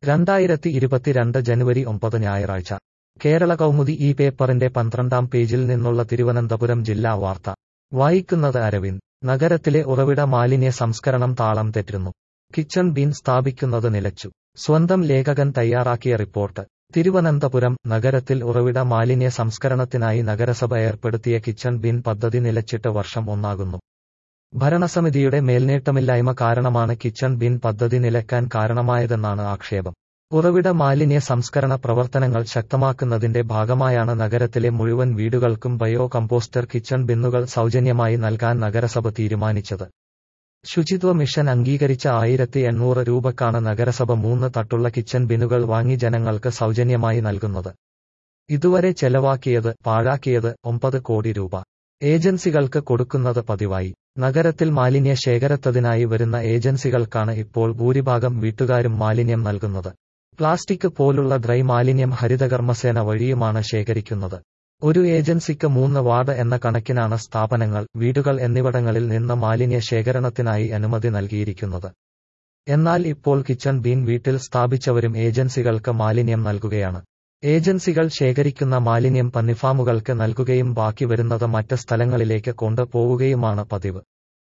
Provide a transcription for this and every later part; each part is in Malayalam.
രണ്ടായിരത്തി ഇരുപത്തിരണ്ട് ജനുവരി ഒമ്പത് ഞായറാഴ്ച കേരള കൗമുദി ഈ പേപ്പറിന്റെ പന്ത്രണ്ടാം പേജിൽ നിന്നുള്ള തിരുവനന്തപുരം ജില്ലാ വാർത്ത വായിക്കുന്നത് അരവിന്ദ് നഗരത്തിലെ ഉറവിട മാലിന്യ സംസ്കരണം താളം തെറ്റുന്നു കിച്ചൺ ബിൻ സ്ഥാപിക്കുന്നത് നിലച്ചു സ്വന്തം ലേഖകൻ തയ്യാറാക്കിയ റിപ്പോർട്ട് തിരുവനന്തപുരം നഗരത്തിൽ ഉറവിട മാലിന്യ സംസ്കരണത്തിനായി നഗരസഭ ഏർപ്പെടുത്തിയ കിച്ചൺ ബിൻ പദ്ധതി നിലച്ചിട്ട് വർഷം ഒന്നാകുന്നു ഭരണസമിതിയുടെ മേൽനേട്ടമില്ലായ്മ കാരണമാണ് കിച്ചൺ ബിൻ പദ്ധതി നിലക്കാൻ കാരണമായതെന്നാണ് ആക്ഷേപം ഉറവിട മാലിന്യ സംസ്കരണ പ്രവർത്തനങ്ങൾ ശക്തമാക്കുന്നതിന്റെ ഭാഗമായാണ് നഗരത്തിലെ മുഴുവൻ വീടുകൾക്കും ബയോ കമ്പോസ്റ്റർ കിച്ചൺ ബിന്നുകൾ സൗജന്യമായി നൽകാൻ നഗരസഭ തീരുമാനിച്ചത് ശുചിത്വ മിഷൻ അംഗീകരിച്ച ആയിരത്തി എണ്ണൂറ് രൂപക്കാണ് നഗരസഭ മൂന്ന് തട്ടുള്ള കിച്ചൺ ബിന്നുകൾ വാങ്ങി ജനങ്ങൾക്ക് സൗജന്യമായി നൽകുന്നത് ഇതുവരെ ചെലവാക്കിയത് പാഴാക്കിയത് ഒമ്പത് കോടി രൂപ ഏജൻസികൾക്ക് കൊടുക്കുന്നത് പതിവായി നഗരത്തിൽ മാലിന്യ ശേഖരത്തതിനായി വരുന്ന ഏജൻസികൾക്കാണ് ഇപ്പോൾ ഭൂരിഭാഗം വീട്ടുകാരും മാലിന്യം നൽകുന്നത് പ്ലാസ്റ്റിക് പോലുള്ള ഡ്രൈ മാലിന്യം ഹരിതകർമ്മസേന വഴിയുമാണ് ശേഖരിക്കുന്നത് ഒരു ഏജൻസിക്ക് മൂന്ന് വാർഡ് എന്ന കണക്കിനാണ് സ്ഥാപനങ്ങൾ വീടുകൾ എന്നിവിടങ്ങളിൽ നിന്ന് മാലിന്യ ശേഖരണത്തിനായി അനുമതി നൽകിയിരിക്കുന്നത് എന്നാൽ ഇപ്പോൾ കിച്ചൺ ബീൻ വീട്ടിൽ സ്ഥാപിച്ചവരും ഏജൻസികൾക്ക് മാലിന്യം നൽകുകയാണ് ഏജൻസികൾ ശേഖരിക്കുന്ന മാലിന്യം പന്നിഫാമുകൾക്ക് നൽകുകയും ബാക്കി വരുന്നത് മറ്റ് സ്ഥലങ്ങളിലേക്ക് കൊണ്ടുപോവുകയുമാണ് പതിവ്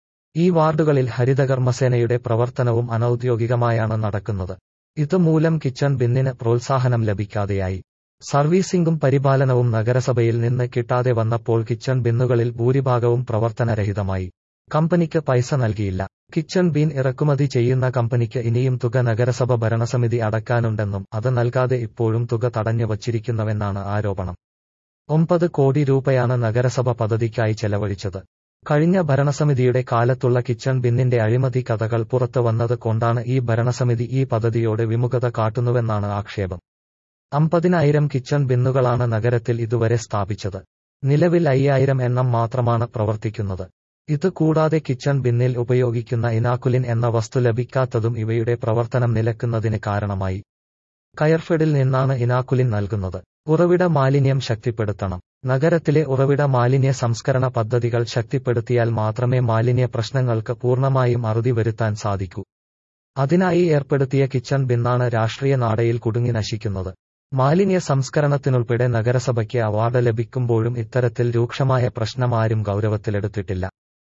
ഈ വാർഡുകളിൽ ഹരിതകർമ്മസേനയുടെ പ്രവർത്തനവും അനൌദ്യോഗികമായാണ് നടക്കുന്നത് ഇതുമൂലം കിച്ചൺ ബിന്നിന് പ്രോത്സാഹനം ലഭിക്കാതെയായി സർവീസിംഗും പരിപാലനവും നഗരസഭയിൽ നിന്ന് കിട്ടാതെ വന്നപ്പോൾ കിച്ചൺ ബിന്നുകളിൽ ഭൂരിഭാഗവും പ്രവർത്തനരഹിതമായി കമ്പനിക്ക് പൈസ നൽകിയില്ല കിച്ചൺ ബീൻ ഇറക്കുമതി ചെയ്യുന്ന കമ്പനിക്ക് ഇനിയും തുക നഗരസഭ ഭരണസമിതി അടക്കാനുണ്ടെന്നും അത് നൽകാതെ ഇപ്പോഴും തുക തടഞ്ഞു വച്ചിരിക്കുന്നുവെന്നാണ് ആരോപണം ഒമ്പത് കോടി രൂപയാണ് നഗരസഭ പദ്ധതിക്കായി ചെലവഴിച്ചത് കഴിഞ്ഞ ഭരണസമിതിയുടെ കാലത്തുള്ള കിച്ചൺ ബിന്നിന്റെ അഴിമതി കഥകൾ പുറത്തു വന്നത് കൊണ്ടാണ് ഈ ഭരണസമിതി ഈ പദ്ധതിയോട് വിമുഖത കാട്ടുന്നുവെന്നാണ് ആക്ഷേപം അമ്പതിനായിരം കിച്ചൺ ബിന്നുകളാണ് നഗരത്തിൽ ഇതുവരെ സ്ഥാപിച്ചത് നിലവിൽ അയ്യായിരം എണ്ണം മാത്രമാണ് പ്രവർത്തിക്കുന്നത് ഇത് കൂടാതെ കിച്ചൺ ബിന്നിൽ ഉപയോഗിക്കുന്ന ഇനാക്കുലിൻ എന്ന വസ്തു ലഭിക്കാത്തതും ഇവയുടെ പ്രവർത്തനം നിലക്കുന്നതിന് കാരണമായി കയർഫെഡിൽ നിന്നാണ് ഇനാക്കുലിൻ നൽകുന്നത് ഉറവിട മാലിന്യം ശക്തിപ്പെടുത്തണം നഗരത്തിലെ ഉറവിട മാലിന്യ സംസ്കരണ പദ്ധതികൾ ശക്തിപ്പെടുത്തിയാൽ മാത്രമേ മാലിന്യ പ്രശ്നങ്ങൾക്ക് പൂർണ്ണമായും അറുതി വരുത്താൻ സാധിക്കൂ അതിനായി ഏർപ്പെടുത്തിയ കിച്ചൺ ബിന്നാണ് രാഷ്ട്രീയ നാടയിൽ കുടുങ്ങി നശിക്കുന്നത് മാലിന്യ സംസ്കരണത്തിനുൾപ്പെടെ നഗരസഭയ്ക്ക് അവാർഡ് ലഭിക്കുമ്പോഴും ഇത്തരത്തിൽ രൂക്ഷമായ പ്രശ്നം ആരും ഗൗരവത്തിലെടുത്തിട്ടില്ല